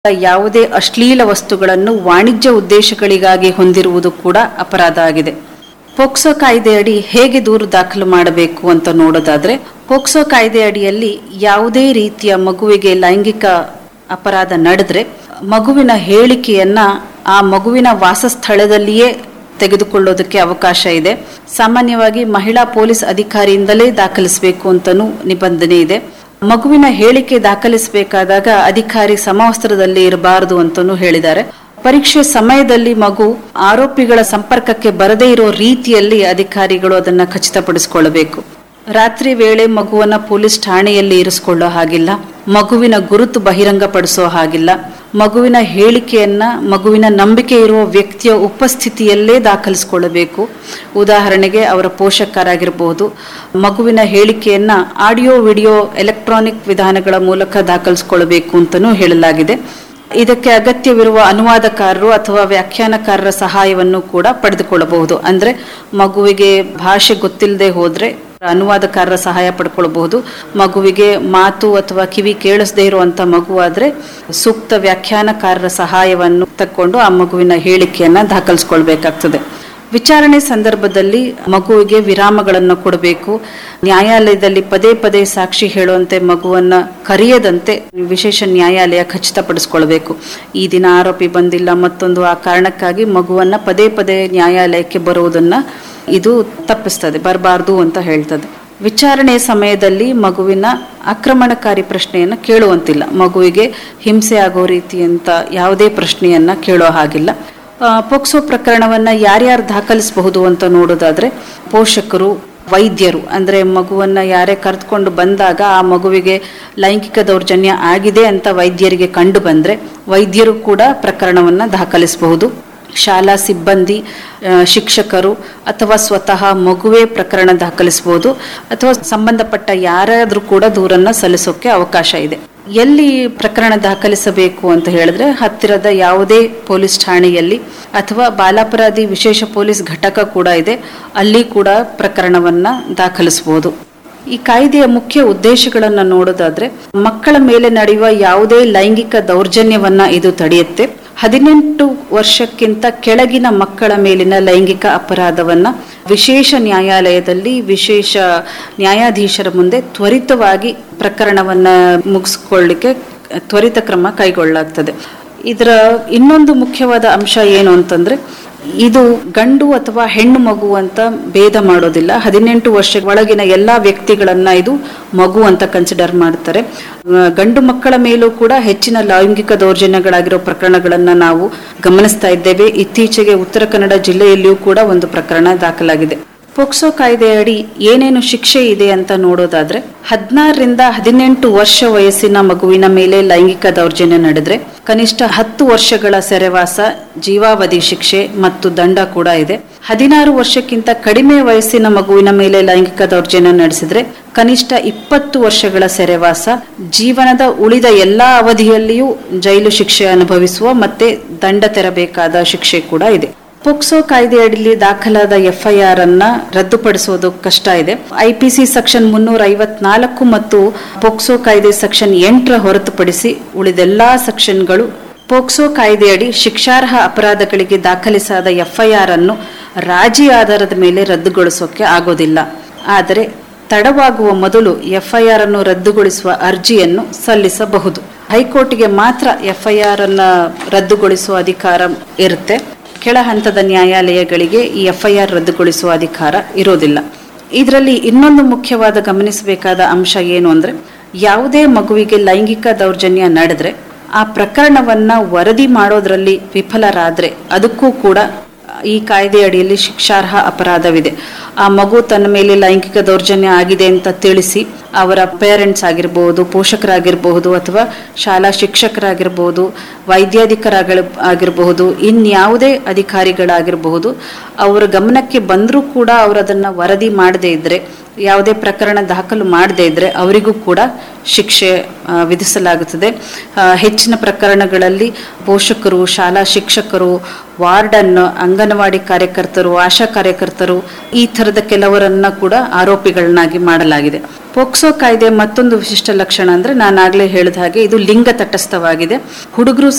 ಯಾವುದೇ ಅಶ್ಲೀಲ ವಸ್ತುಗಳನ್ನು ವಾಣಿಜ್ಯ ಉದ್ದೇಶಗಳಿಗಾಗಿ ಹೊಂದಿರುವುದು ಕೂಡ ಅಪರಾಧ ಆಗಿದೆ ಪೋಕ್ಸೋ ಕಾಯ್ದೆಯಡಿ ಹೇಗೆ ದೂರು ದಾಖಲು ಮಾಡಬೇಕು ಅಂತ ನೋಡೋದಾದ್ರೆ ಪೋಕ್ಸೋ ಕಾಯ್ದೆ ಅಡಿಯಲ್ಲಿ ಯಾವುದೇ ರೀತಿಯ ಮಗುವಿಗೆ ಲೈಂಗಿಕ ಅಪರಾಧ ನಡೆದ್ರೆ ಮಗುವಿನ ಹೇಳಿಕೆಯನ್ನ ಆ ಮಗುವಿನ ವಾಸಸ್ಥಳದಲ್ಲಿಯೇ ತೆಗೆದುಕೊಳ್ಳೋದಕ್ಕೆ ಅವಕಾಶ ಇದೆ ಸಾಮಾನ್ಯವಾಗಿ ಮಹಿಳಾ ಪೊಲೀಸ್ ಅಧಿಕಾರಿಯಿಂದಲೇ ದಾಖಲಿಸಬೇಕು ಅಂತನೂ ನಿಬಂಧನೆ ಇದೆ ಮಗುವಿನ ಹೇಳಿಕೆ ದಾಖಲಿಸಬೇಕಾದಾಗ ಅಧಿಕಾರಿ ಸಮವಸ್ತ್ರದಲ್ಲಿ ಇರಬಾರದು ಅಂತನೂ ಹೇಳಿದ್ದಾರೆ ಪರೀಕ್ಷೆ ಸಮಯದಲ್ಲಿ ಮಗು ಆರೋಪಿಗಳ ಸಂಪರ್ಕಕ್ಕೆ ಬರದೇ ಇರೋ ರೀತಿಯಲ್ಲಿ ಅಧಿಕಾರಿಗಳು ಅದನ್ನ ಖಚಿತಪಡಿಸಿಕೊಳ್ಳಬೇಕು ರಾತ್ರಿ ವೇಳೆ ಮಗುವನ್ನ ಪೊಲೀಸ್ ಠಾಣೆಯಲ್ಲಿ ಇರಿಸಿಕೊಳ್ಳೋ ಹಾಗಿಲ್ಲ ಮಗುವಿನ ಗುರುತು ಬಹಿರಂಗಪಡಿಸೋ ಹಾಗಿಲ್ಲ ಮಗುವಿನ ಹೇಳಿಕೆಯನ್ನ ಮಗುವಿನ ನಂಬಿಕೆ ಇರುವ ವ್ಯಕ್ತಿಯ ಉಪಸ್ಥಿತಿಯಲ್ಲೇ ದಾಖಲಿಸಿಕೊಳ್ಳಬೇಕು ಉದಾಹರಣೆಗೆ ಅವರ ಪೋಷಕರಾಗಿರಬಹುದು ಮಗುವಿನ ಹೇಳಿಕೆಯನ್ನ ಆಡಿಯೋ ವಿಡಿಯೋ ಎಲೆಕ್ಟ್ರಾನಿಕ್ ವಿಧಾನಗಳ ಮೂಲಕ ದಾಖಲಿಸಿಕೊಳ್ಳಬೇಕು ಅಂತಲೂ ಹೇಳಲಾಗಿದೆ ಇದಕ್ಕೆ ಅಗತ್ಯವಿರುವ ಅನುವಾದಕಾರರು ಅಥವಾ ವ್ಯಾಖ್ಯಾನಕಾರರ ಸಹಾಯವನ್ನು ಕೂಡ ಪಡೆದುಕೊಳ್ಳಬಹುದು ಅಂದ್ರೆ ಮಗುವಿಗೆ ಭಾಷೆ ಗೊತ್ತಿಲ್ಲದೆ ಹೋದ್ರೆ ಅನುವಾದಕಾರರ ಸಹಾಯ ಪಡ್ಕೊಳ್ಬಹುದು ಮಗುವಿಗೆ ಮಾತು ಅಥವಾ ಕಿವಿ ಕೇಳಿಸದೇ ಇರುವಂತ ಮಗುವಾದ್ರೆ ಸೂಕ್ತ ವ್ಯಾಖ್ಯಾನಕಾರರ ಸಹಾಯವನ್ನು ತಕ್ಕೊಂಡು ಆ ಮಗುವಿನ ಹೇಳಿಕೆಯನ್ನ ದಾಖಲಿಸ್ಕೊಳ್ಬೇಕಾಗ್ತದೆ ವಿಚಾರಣೆ ಸಂದರ್ಭದಲ್ಲಿ ಮಗುವಿಗೆ ವಿರಾಮಗಳನ್ನು ಕೊಡಬೇಕು ನ್ಯಾಯಾಲಯದಲ್ಲಿ ಪದೇ ಪದೇ ಸಾಕ್ಷಿ ಹೇಳುವಂತೆ ಮಗುವನ್ನ ಕರೆಯದಂತೆ ವಿಶೇಷ ನ್ಯಾಯಾಲಯ ಖಚಿತಪಡಿಸಿಕೊಳ್ಬೇಕು ಈ ದಿನ ಆರೋಪಿ ಬಂದಿಲ್ಲ ಮತ್ತೊಂದು ಆ ಕಾರಣಕ್ಕಾಗಿ ಮಗುವನ್ನ ಪದೇ ಪದೇ ನ್ಯಾಯಾಲಯಕ್ಕೆ ಬರುವುದನ್ನ ಇದು ತಪ್ಪಿಸ್ತದೆ ಬರಬಾರ್ದು ಅಂತ ಹೇಳ್ತದೆ ವಿಚಾರಣೆ ಸಮಯದಲ್ಲಿ ಮಗುವಿನ ಆಕ್ರಮಣಕಾರಿ ಪ್ರಶ್ನೆಯನ್ನು ಕೇಳುವಂತಿಲ್ಲ ಮಗುವಿಗೆ ಹಿಂಸೆ ಆಗೋ ರೀತಿಯಂತ ಯಾವುದೇ ಪ್ರಶ್ನೆಯನ್ನ ಕೇಳೋ ಹಾಗಿಲ್ಲ ಆ, ಪೋಕ್ಸೋ ಪ್ರಕರಣವನ್ನ ಯಾರ್ಯಾರು ದಾಖಲಿಸಬಹುದು ಅಂತ ನೋಡೋದಾದ್ರೆ ಪೋಷಕರು ವೈದ್ಯರು ಅಂದ್ರೆ ಮಗುವನ್ನ ಯಾರೇ ಕರೆದುಕೊಂಡು ಬಂದಾಗ ಆ ಮಗುವಿಗೆ ಲೈಂಗಿಕ ದೌರ್ಜನ್ಯ ಆಗಿದೆ ಅಂತ ವೈದ್ಯರಿಗೆ ಕಂಡು ಬಂದ್ರೆ ವೈದ್ಯರು ಕೂಡ ಪ್ರಕರಣವನ್ನ ದಾಖಲಿಸಬಹುದು ಶಾಲಾ ಸಿಬ್ಬಂದಿ ಆ, ಶಿಕ್ಷಕರು ಅಥವಾ ಸ್ವತಃ ಮಗುವೇ ಪ್ರಕರಣ ದಾಖಲಿಸಬಹುದು ಅಥವಾ ಸಂಬಂಧಪಟ್ಟ ಯಾರಾದ್ರೂ ಕೂಡ ದೂರನ್ನ ಸಲ್ಲಿಸೋಕೆ ಅವಕಾಶ ಇದೆ ಎಲ್ಲಿ ಪ್ರಕರಣ ದಾಖಲಿಸಬೇಕು ಅಂತ ಹೇಳಿದ್ರೆ ಹತ್ತಿರದ ಯಾವುದೇ ಪೊಲೀಸ್ ಠಾಣೆಯಲ್ಲಿ ಅಥವಾ ಬಾಲಾಪರಾಧಿ ವಿಶೇಷ ಪೊಲೀಸ್ ಘಟಕ ಕೂಡ ಇದೆ ಅಲ್ಲಿ ಕೂಡ ಪ್ರಕರಣವನ್ನ ದಾಖಲಿಸಬಹುದು ಈ ಕಾಯ್ದೆಯ ಮುಖ್ಯ ಉದ್ದೇಶಗಳನ್ನು ನೋಡೋದಾದ್ರೆ ಮಕ್ಕಳ ಮೇಲೆ ನಡೆಯುವ ಯಾವುದೇ ಲೈಂಗಿಕ ದೌರ್ಜನ್ಯವನ್ನ ಇದು ತಡೆಯುತ್ತೆ ಹದಿನೆಂಟು ವರ್ಷಕ್ಕಿಂತ ಕೆಳಗಿನ ಮಕ್ಕಳ ಮೇಲಿನ ಲೈಂಗಿಕ ಅಪರಾಧವನ್ನ ವಿಶೇಷ ನ್ಯಾಯಾಲಯದಲ್ಲಿ ವಿಶೇಷ ನ್ಯಾಯಾಧೀಶರ ಮುಂದೆ ತ್ವರಿತವಾಗಿ ಪ್ರಕರಣವನ್ನ ಮುಗಿಸ್ಕೊಳ್ಳಿಕ್ಕೆ ತ್ವರಿತ ಕ್ರಮ ಕೈಗೊಳ್ಳಲಾಗ್ತದೆ ಇದರ ಇನ್ನೊಂದು ಮುಖ್ಯವಾದ ಅಂಶ ಏನು ಅಂತಂದ್ರೆ ಇದು ಗಂಡು ಅಥವಾ ಹೆಣ್ಣು ಮಗು ಅಂತ ಭೇದ ಮಾಡೋದಿಲ್ಲ ಹದಿನೆಂಟು ವರ್ಷ ಒಳಗಿನ ಎಲ್ಲಾ ವ್ಯಕ್ತಿಗಳನ್ನ ಇದು ಮಗು ಅಂತ ಕನ್ಸಿಡರ್ ಮಾಡ್ತಾರೆ ಆ, ಗಂಡು ಮಕ್ಕಳ ಮೇಲೂ ಕೂಡ ಹೆಚ್ಚಿನ ಲೈಂಗಿಕ ದೌರ್ಜನ್ಯಗಳಾಗಿರೋ ಪ್ರಕರಣಗಳನ್ನ ನಾವು ಗಮನಿಸ್ತಾ ಇದ್ದೇವೆ ಇತ್ತೀಚೆಗೆ ಉತ್ತರ ಕನ್ನಡ ಜಿಲ್ಲೆಯಲ್ಲಿಯೂ ಕೂಡ ಒಂದು ಪ್ರಕರಣ ದಾಖಲಾಗಿದೆ ಪೋಕ್ಸೋ ಕಾಯ್ದೆಯಡಿ ಏನೇನು ಶಿಕ್ಷೆ ಇದೆ ಅಂತ ನೋಡೋದಾದ್ರೆ ಹದಿನಾರರಿಂದ ಹದಿನೆಂಟು ವರ್ಷ ವಯಸ್ಸಿನ ಮಗುವಿನ ಮೇಲೆ ಲೈಂಗಿಕ ದೌರ್ಜನ್ಯ ನಡೆದ್ರೆ ಕನಿಷ್ಠ ಹತ್ತು ವರ್ಷಗಳ ಸೆರೆವಾಸ ಜೀವಾವಧಿ ಶಿಕ್ಷೆ ಮತ್ತು ದಂಡ ಕೂಡ ಇದೆ ಹದಿನಾರು ವರ್ಷಕ್ಕಿಂತ ಕಡಿಮೆ ವಯಸ್ಸಿನ ಮಗುವಿನ ಮೇಲೆ ಲೈಂಗಿಕ ದೌರ್ಜನ್ಯ ನಡೆಸಿದ್ರೆ ಕನಿಷ್ಠ ಇಪ್ಪತ್ತು ವರ್ಷಗಳ ಸೆರೆವಾಸ ಜೀವನದ ಉಳಿದ ಎಲ್ಲಾ ಅವಧಿಯಲ್ಲಿಯೂ ಜೈಲು ಶಿಕ್ಷೆ ಅನುಭವಿಸುವ ಮತ್ತೆ ದಂಡ ತೆರಬೇಕಾದ ಶಿಕ್ಷೆ ಕೂಡ ಇದೆ ಪೋಕ್ಸೋ ಕಾಯ್ದೆಯಡಿಯಲ್ಲಿ ದಾಖಲಾದ ಎಫ್ಐಆರ್ ಅನ್ನ ರದ್ದುಪಡಿಸೋದು ಕಷ್ಟ ಇದೆ ಐಪಿಸಿ ಸೆಕ್ಷನ್ ಮುನ್ನೂರ ಐವತ್ನಾಲ್ಕು ಮತ್ತು ಪೋಕ್ಸೋ ಕಾಯ್ದೆ ಸೆಕ್ಷನ್ ಎಂಟರ ಹೊರತುಪಡಿಸಿ ಉಳಿದೆಲ್ಲಾ ಸೆಕ್ಷನ್ಗಳು ಪೋಕ್ಸೋ ಕಾಯ್ದೆಯಡಿ ಶಿಕ್ಷಾರ್ಹ ಅಪರಾಧಗಳಿಗೆ ದಾಖಲಿಸಾದ ಎಫ್ಐಆರ್ ಅನ್ನು ರಾಜಿ ಆಧಾರದ ಮೇಲೆ ರದ್ದುಗೊಳಿಸೋಕೆ ಆಗೋದಿಲ್ಲ ಆದರೆ ತಡವಾಗುವ ಮೊದಲು ಎಫ್ಐಆರ್ ಅನ್ನು ರದ್ದುಗೊಳಿಸುವ ಅರ್ಜಿಯನ್ನು ಸಲ್ಲಿಸಬಹುದು ಹೈಕೋರ್ಟ್ಗೆ ಮಾತ್ರ ಎಫ್ಐಆರ್ ಅನ್ನ ರದ್ದುಗೊಳಿಸುವ ಅಧಿಕಾರ ಇರುತ್ತೆ ಕೆಳ ಹಂತದ ನ್ಯಾಯಾಲಯಗಳಿಗೆ ಈ ಎಫ್ಐಆರ್ ರದ್ದುಗೊಳಿಸುವ ಅಧಿಕಾರ ಇರೋದಿಲ್ಲ ಇದರಲ್ಲಿ ಇನ್ನೊಂದು ಮುಖ್ಯವಾದ ಗಮನಿಸಬೇಕಾದ ಅಂಶ ಏನು ಅಂದ್ರೆ ಯಾವುದೇ ಮಗುವಿಗೆ ಲೈಂಗಿಕ ದೌರ್ಜನ್ಯ ನಡೆದ್ರೆ ಆ ಪ್ರಕರಣವನ್ನ ವರದಿ ಮಾಡೋದ್ರಲ್ಲಿ ವಿಫಲರಾದ್ರೆ ಅದಕ್ಕೂ ಕೂಡ ಈ ಕಾಯ್ದೆ ಅಡಿಯಲ್ಲಿ ಶಿಕ್ಷಾರ್ಹ ಅಪರಾಧವಿದೆ ಆ ಮಗು ತನ್ನ ಮೇಲೆ ಲೈಂಗಿಕ ದೌರ್ಜನ್ಯ ಆಗಿದೆ ಅಂತ ತಿಳಿಸಿ ಅವರ ಪೇರೆಂಟ್ಸ್ ಆಗಿರಬಹುದು ಪೋಷಕರಾಗಿರಬಹುದು ಅಥವಾ ಶಾಲಾ ಶಿಕ್ಷಕರಾಗಿರಬಹುದು ವೈದ್ಯಾಧಿಕರಾಗ ಆಗಿರಬಹುದು ಇನ್ಯಾವುದೇ ಅಧಿಕಾರಿಗಳಾಗಿರಬಹುದು ಅವರ ಗಮನಕ್ಕೆ ಬಂದರೂ ಕೂಡ ಅವರು ಅದನ್ನ ವರದಿ ಮಾಡದೇ ಇದ್ರೆ ಯಾವುದೇ ಪ್ರಕರಣ ದಾಖಲು ಮಾಡದೇ ಇದ್ರೆ ಅವರಿಗೂ ಕೂಡ ಶಿಕ್ಷೆ ಆ, ವಿಧಿಸಲಾಗುತ್ತದೆ ಆ, ಹೆಚ್ಚಿನ ಪ್ರಕರಣಗಳಲ್ಲಿ ಪೋಷಕರು ಶಾಲಾ ಶಿಕ್ಷಕರು ವಾರ್ಡನ್ ಅಂಗನವಾಡಿ ಕಾರ್ಯಕರ್ತರು ಆಶಾ ಕಾರ್ಯಕರ್ತರು ಈ ಥರದ ಕೆಲವರನ್ನ ಕೂಡ ಆರೋಪಿಗಳನ್ನಾಗಿ ಮಾಡಲಾಗಿದೆ ಪೋಕ್ಸೋ ಕಾಯ್ದೆ ಮತ್ತೊಂದು ವಿಶಿಷ್ಟ ಲಕ್ಷಣ ಅಂದ್ರೆ ನಾನು ಆಗ್ಲೇ ಹೇಳಿದ ಹಾಗೆ ಇದು ಲಿಂಗ ತಟಸ್ಥವಾಗಿದೆ ಹುಡುಗರು